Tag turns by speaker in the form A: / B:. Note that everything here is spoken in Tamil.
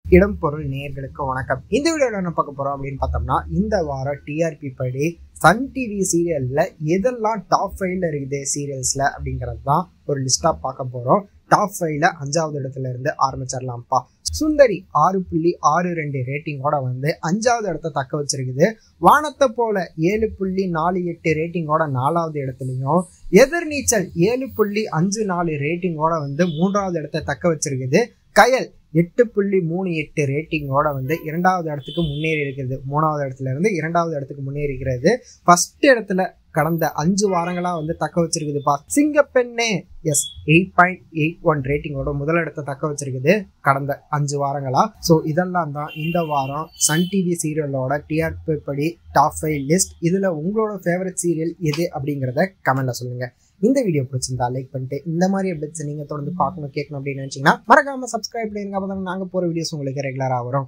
A: இடம் பொருள் நேயர்களுக்கு வணக்கம் இந்த வீடியோவில் என்ன பார்க்க போறோம் அப்படின்னு பார்த்தோம்னா இந்த வாரம் டிஆர்பி படி சன் டிவி சீரியல்ல எதெல்லாம் டாப் ஃபைவ்ல இருக்குது சீரியல்ஸ்ல அப்படிங்கிறது தான் ஒரு லிஸ்டா பார்க்க போறோம் டாப் ஃபைவ்ல அஞ்சாவது இடத்துல இருந்து ஆரம்பிச்சிடலாம்ப்பா சுந்தரி ஆறு புள்ளி ஆறு ரெண்டு ரேட்டிங்கோட வந்து அஞ்சாவது இடத்த தக்க வச்சிருக்குது வானத்தை போல ஏழு புள்ளி நாலு எட்டு ரேட்டிங்கோட நாலாவது இடத்துலையும் எதிர்நீச்சல் ஏழு புள்ளி அஞ்சு நாலு ரேட்டிங்கோட வந்து மூன்றாவது இடத்த தக்க வச்சிருக்குது கயல் எட்டு புள்ளி மூணு எட்டு ரேட்டிங்கோட வந்து இரண்டாவது இடத்துக்கு முன்னேறி இருக்கிறது மூணாவது இடத்துல இருந்து இரண்டாவது இடத்துக்கு முன்னேறி இருக்கிறது ஃபர்ஸ்ட் இடத்துல கடந்த அஞ்சு வாரங்களா வந்து தக்க வச்சிருக்குதுப்பா Singappenne yes eight point eight one ரேட்டிங்கோட முதலிடத்தை தக்க வச்சிருக்குது கடந்த அஞ்சு வாரங்களா ஸோ இதெல்லாம் தான் இந்த வாரம் சன் டிவி சீரியலோட டிஆர்பி படி டாப் ஃபைவ் லிஸ்ட் இதுல உங்களோட ஃபேவரட் சீரியல் எது அப்படிங்கிறத கமெண்ட்ல சொல்லுங்க இந்த வீடியோ பிடிச்சிருந்தா லைக் பண்ணிட்டு இந்த மாதிரி அப்டேட்ஸ் நீங்க தொடர்ந்து பார்க்கணும் கேட்கணும் அப்படின்னு நினைச்சீங்கன்னா மறக்காம சப்ஸ்கிரைப் பண்ணிருங்க அப்போ நாங்க போற வீடியோஸ் உங்களுக்கு ரெகுலரா வரும்